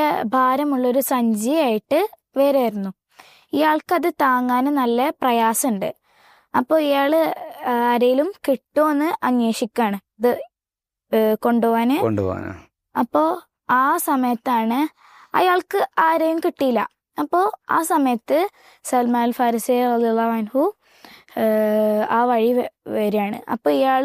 ഭാരമുള്ളൊരു സഞ്ചിയായിട്ട് വരായിരുന്നു ഇയാൾക്കത് താങ്ങാൻ നല്ല പ്രയാസമുണ്ട് അപ്പോൾ ഇയാൾ ആരെങ്കിലും കിട്ടുമോയെന്ന് അന്വേഷിക്കുകയാണ് ഇത് ഏഹ് കൊണ്ടുപോകാൻ കൊണ്ടുപോകാനാ അപ്പോൾ ആ സമയത്താണ് അയാൾക്ക് ആരെയും കിട്ടിയില്ല അപ്പോൾ ആ സമയത്ത് സൽമാൻ ഫാരിസെ അൻഹു ആ വഴി വ- വരികയാണ് അപ്പോൾ ഇയാൾ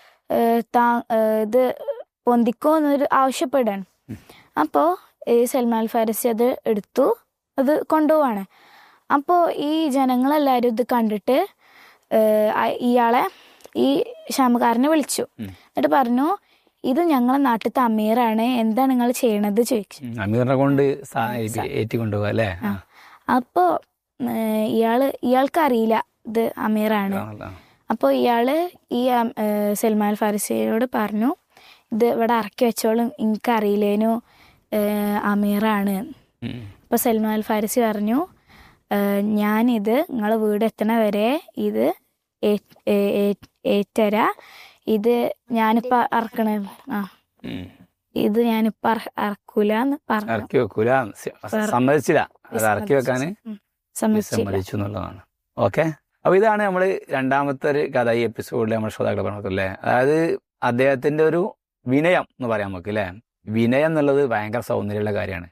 താ ഏഹ് ഇത് പൊന്തിക്കോ എന്നൊരു ആവശ്യപ്പെടുകയാണ് അപ്പോൾ ഈ സൽമാൻ ഫാരിസി അത് എടുത്തു അത് കൊണ്ടുപോവാണ് അപ്പോൾ ഈ ജനങ്ങളെല്ലാവരും ഇത് കണ്ടിട്ട് ഏഹ് അ- ഇയാളെ ഈ ക്ഷാമക്കാരനെ വിളിച്ചു ഉം. എന്നിട്ട് പറഞ്ഞു ഇത് ഞങ്ങളെ നാട്ടിലത്തെ അമീറാണ് എന്താണ് നിങ്ങൾ ചെയ്യണത് ചോദിച്ചു ഉം. അമീറിനെ കൊണ്ട് സാ- ഏറ്റി- ഏറ്റി കൊണ്ടുപോകാം അല്ലേ ആ. അപ്പോൾ ഇയാള് ഇയാൾക്ക് അറിയില്ല ഇത് അമീറാണ് ആ. അപ്പോൾ ഇയാള് ഈ അം, ഏഹ് സൽമാൻ ഫാരിസിയോട് പറഞ്ഞു ഇത് ഇവിടെ ഇറക്കി വെച്ചോളും എനിക്ക് അറിയില്ലേനു ഏഹ് അമീറാണ് ഉം. അപ്പോൾ സൽമാൻ ഫാരിസി പറഞ്ഞു ഏഹ് ഞാനിത് നിങ്ങളെ വീട് എത്തണ വരെ ഇത് ഏ- ഏ- ഏ- ഏറ്റരാ ഇത് ഞാനിപ്പോൾ ഇറക്കണ ആ ഉം. ഇത് ഞാനിപ്പോൾ ഇറ- ഇറക്കൂല എന്ന് പറഞ്ഞു ഇറക്കി വെക്കൂല സ- സമ്മതിച്ചില്ല അത് ഇറക്കി വെക്കാന് ഉം. സമ്മതിച്ചില്ല വിസമ്മതിച്ചു എന്നുള്ളതാണ് ഓക്കെ അപ്പൊ ഇതാണ് നമ്മൾ രണ്ടാമത്തെ ഒരു കഥ ഈ എപ്പിസോഡിൽ നമ്മൾ ശ്രോതാക്കളെ പറഞ്ഞത് അല്ലേ അതായത് അദ്ദേഹത്തിന്റെ ഒരു വിനയം എന്ന് പറയാം നമുക്ക് അല്ലേ വിനയം എന്നുള്ളത് ഭയങ്കര സൗന്ദര്യമുള്ള കാര്യമാണ്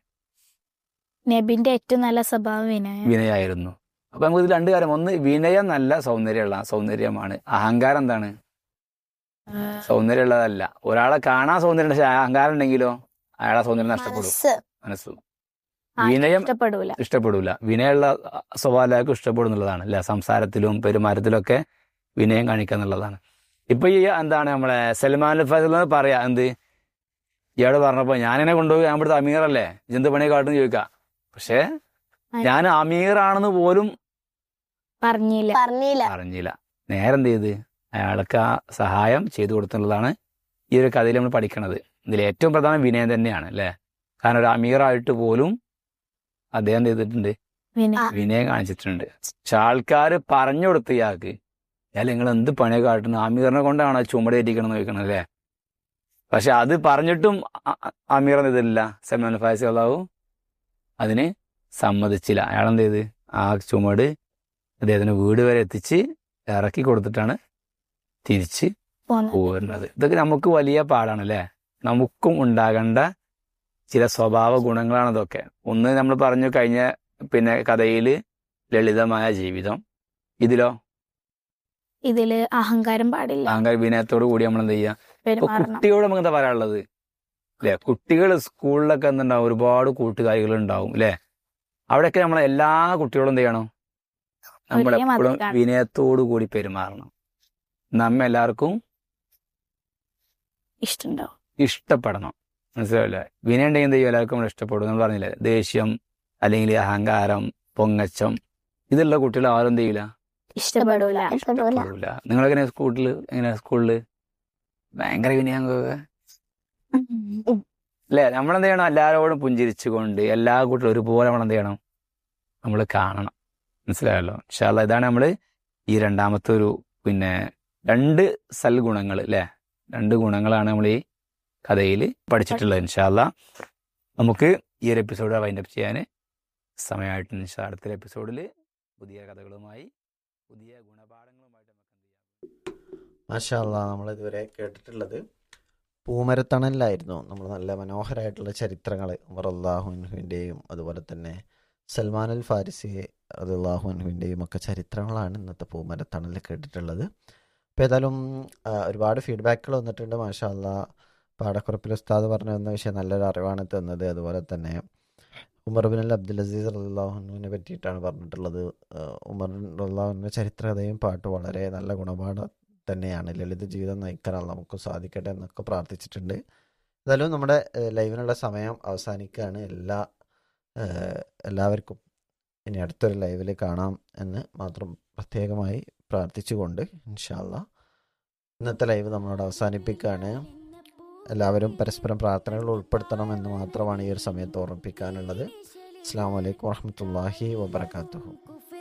നബിന്റെ ഏറ്റവും നല്ല സ്വഭാവം വിനയം വിനയായിരുന്നു അപ്പൊ നമുക്ക് ഇത് രണ്ട് കാര്യം ഒന്ന് വിനയം നല്ല സൗന്ദര്യമുള്ള സൗന്ദര്യമാണ് അഹങ്കാരം എന്താണ് സൗന്ദര്യമുള്ളതല്ല ഒരാളെ കാണാൻ സൗന്ദര്യം പക്ഷെ അഹങ്കാരം ഉണ്ടെങ്കിലോ അയാളെ സൗന്ദര്യം നഷ്ടപ്പെടും മനസ്സ് മനസ്സ് ആ, വിനയം ഇഷ്ടപ്പെടൂല ഇഷ്ടപ്പെടൂല വിനയമുള്ള സ്വഭാവം എല്ലാവർക്കും ഇഷ്ടപ്പെടും എന്നുള്ളതാണ് അല്ലെ സംസാരത്തിലും പെരുമാറ്റത്തിലൊക്കെ വിനയം കാണിക്കുക എന്നുള്ളതാണ് ഇപ്പൊ ഈ എന്താണ് നമ്മളെ സൽമാൻ ഫസൽ എന്ന് പറയാ എന്ത് ഇയാള് പറഞ്ഞപ്പോ ഞാനെന്നെ കൊണ്ടുപോയി ഞാൻ ഇവിടുത്തെ അമീറല്ലേ ജന്തു പണി കാട്ടും ചോദിക്കാം പക്ഷേ ഞാൻ അമീറാണെന്ന് പോലും പറഞ്ഞില്ല പറഞ്ഞില്ല അറിഞ്ഞില്ല നേരെന്ത് ചെയ്ത് അയാൾക്ക് ആ സഹായം ചെയ്തു കൊടുത്തുള്ളതാണ് ഈ ഒരു കഥയിൽ നമ്മൾ പഠിക്കണത് ഇതിൽ ഏറ്റവും പ്രധാനം വിനയം തന്നെയാണ് അല്ലേ കാരണം ഒരു അമീറായിട്ട് പോലും അദ്ദേഹം എന്ത് ചെയ്തിട്ടുണ്ട് വിനയം വിനയം കാണിച്ചിട്ടുണ്ട് പക്ഷെ ആൾക്കാർ പറഞ്ഞു കൊടുത്ത് ഇയാൾക്ക് ഇയാൾ നിങ്ങൾ എന്ത് പണിയൊക്കെ കാട്ടുന്നു അമീറിനെ കൊണ്ടാണ് ചുമടേറ്റിക്കണം എന്ന് ചോദിക്കണം അല്ലേ പക്ഷെ അത് പറഞ്ഞിട്ടും അ- അ- അമീർ എന്ത് ചെയ്തില്ല സൽമാൻ ഫാസി അള്ളാഹു അതിന് സമ്മതിച്ചില്ല അയാൾ എന്ത് ചെയ്ത് ആ ചുമട് അദ്ദേഹത്തിന് വീട് വരെ എത്തിച്ച് ഇറക്കി കൊടുത്തിട്ടാണ് തിരിച്ച് പോന്നു പോരുന്നത് ഇതൊക്കെ നമുക്ക് വലിയ പാടാണ് അല്ലേ നമുക്കും ഉണ്ടാകേണ്ട ചില സ്വഭാവ ഗുണങ്ങളാണ് ഇതൊക്കെ ഒന്ന് നമ്മൾ പറഞ്ഞു കഴിഞ്ഞ പിന്നെ കഥയില് ലളിതമായ ജീവിതം ഇതിലോ ഇതില് അഹങ്കാരം പാടില്ല അഹങ്കാര വിനയത്തോടു കൂടി നമ്മൾ എന്ത് ചെയ്യുക ഇപ്പൊ പെരുമാറണം കുട്ടിയോട് നമുക്ക് എന്താ പറയാനുള്ളത് അല്ലെ കുട്ടികൾ സ്കൂളിലൊക്കെ എന്തുണ്ടാവും ഒരുപാട് കൂട്ടുകാരികൾ ഉണ്ടാവും അല്ലെ അവിടെയൊക്കെ നമ്മൾ എല്ലാ കുട്ടികളും എന്ത് ചെയ്യണം നമ്മൾ ഒരേ എപ്പോഴും മാതൃകയാണ്. വിനയത്തോടു കൂടി പെരുമാറണം നമ്മ എല്ലാവർക്കും ഇഷ്ടണ്ടാവും ഇഷ്ടപ്പെടണം മനസ്സിലാവില്ലേ വിനയം ഉണ്ടെങ്കിൽ എന്ത് ചെയ്യും എല്ലാവർക്കും നമ്മൾ ഇഷ്ടപ്പെടും നമ്മൾ പറഞ്ഞില്ലേ ദേഷ്യം അല്ലെങ്കിൽ അഹങ്കാരം പൊങ്ങച്ചം ഇതുള്ള കുട്ടികൾ ആരും എന്ത് ചെയ്യില്ല ഇഷ്ടപ്പെടൂല ഇഷ്ടപ്പെടൂല ഇഷ്ടപ്പെടില്ല നിങ്ങളെങ്ങനെ സ്കൂളിൽ എങ്ങനെ സ്കൂളിൽ ഭയങ്കര വിനയം അല്ലേ നമ്മളെന്ത് ചെയ്യണം എല്ലാവരോടും പുഞ്ചിരിച്ചുകൊണ്ട് എല്ലാ കുട്ടികളും ഒരുപോലെ നമ്മൾ എന്ത് ചെയ്യണം നമ്മൾ കാണണം മനസ്സിലായല്ലോ ഇൻഷാല്ല ഇതാണ് നമ്മൾ ഈ രണ്ടാമത്തെ ഒരു പിന്നെ രണ്ട് സൽഗുണങ്ങൾ അല്ലേ രണ്ട് ഗുണങ്ങളാണ് നമ്മൾ ഈ കഥയിൽ പഠിച്ചിട്ടുള്ളത് ഇൻഷാല്ല നമുക്ക് ഈ ഒരു എപ്പിസോഡ് വൈൻഡപ്പ് ചെയ്യാൻ സമയമായിട്ട് ഇൻഷാ അടുത്ത എപ്പിസോഡിൽ പുതിയ കഥകളുമായി പുതിയ ഗുണപാഠങ്ങളുമായിട്ട് നമുക്ക് എന്ത് ചെയ്യാം മാഷാല്ല നമ്മൾ ഇതുവരെ കേട്ടിട്ടുള്ളത് പൂമരത്തണലിലായിരുന്നു നമ്മൾ നല്ല മനോഹരമായിട്ടുള്ള ചരിത്രങ്ങൾ ഉമർ അള്ളാഹുവിൻ്റെയും അതുപോലെ തന്നെ സൽമാൻ അൽ ഫാരിസി അള്ളാഹുവിൻ്റെയും ഒക്കെ ചരിത്രങ്ങളാണ് ഇന്നത്തെ പൂമരത്തണലിൽ കേട്ടിട്ടുള്ളത് അപ്പോൾ ഏതായാലും ആ, ഒരുപാട് ഫീഡ്ബാക്കുകൾ വന്നിട്ടുണ്ട് മാഷാല്ല പാടക്കുറപ്പിൽ ഉസ്താദ് പറഞ്ഞു തന്ന വിഷയം നല്ലൊരു അറിവാണ് തന്നത് അതുപോലെ തന്നെ Umar bin al Abdul Aziz അള്ളാഹുവിനെ പറ്റിയിട്ടാണ് പറഞ്ഞിട്ടുള്ളത് ആ, ഉമർ അള്ളാഹുവിൻ്റെ ചരിത്രകഥയും പാട്ട് വളരെ നല്ല ഗുണപാഠം തന്നെയാണ് ലളിത ജീവിതം നയിക്കാൻ നമുക്ക് സാധിക്കട്ടെ എന്നൊക്കെ പ്രാർത്ഥിച്ചിട്ടുണ്ട് ഏതായാലും നമ്മുടെ ഏഹ്, ലൈവിനുള്ള സമയം അവസാനിക്കുകയാണ് എല്ലാ ഏഹ്, എല്ലാവർക്കും ഇനി അടുത്തൊരു ലൈവിൽ കാണാം എന്ന് മാത്രം പ്രത്യേകമായി പ്രാർത്ഥിച്ചുകൊണ്ട് ഇൻഷാല്ല ഇന്നത്തെ ലൈവ് നമ്മളോട് അവസാനിപ്പിക്കുകയാണ് എല്ലാവരും പരസ്പരം പ്രാർത്ഥനകൾ ഉൾപ്പെടുത്തണം എന്ന് മാത്രമാണ് ഈ ഒരു സമയത്ത് ഓർമ്മിപ്പിക്കാനുള്ളത് അസ്സാം വലൈക്കും വാഹമത്തല്ലാഹി വാബർക്കാത്തു